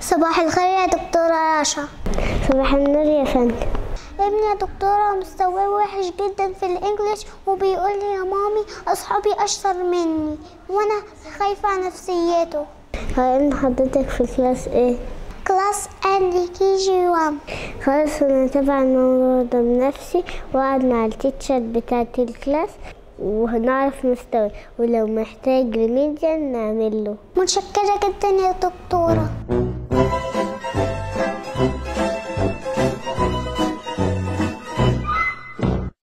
صباح الخير يا دكتورة رشا صباح النور يا فندم ابني يا دكتورة مستواه وحش جدا في الانجليش وبيقول لي يا مامي اصحابي اشطر مني وانا خايفة على نفسيته هل حضرتك في كلاس ايه؟ كلاس ان كي جي 1 خلاص انا تابع الموضوع ده بنفسي واقعد مع التيتشر بتاعت الكلاس وهنعرف مستوى ولو محتاج ريميديال نعمل له متشكرة جدا يا دكتورة